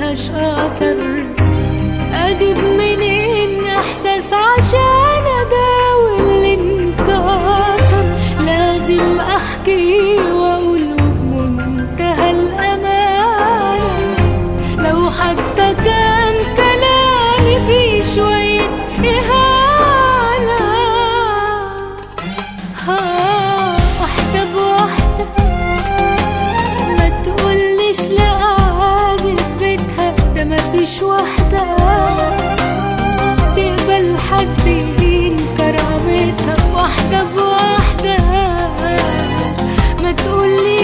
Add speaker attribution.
Speaker 1: ملهاش اثر اجيب منين احساس عشان اداوي اللي انكسر لازم احكي واقول بمنتهى الامانه لو حتى كان كلامي فيه شويه اهانه ها واحده بواحده ما تقوليش لا عادي في بيتها ده مفيش واحدة تقبل حد يهين كرامتها واحدة بواحدة ما تقولي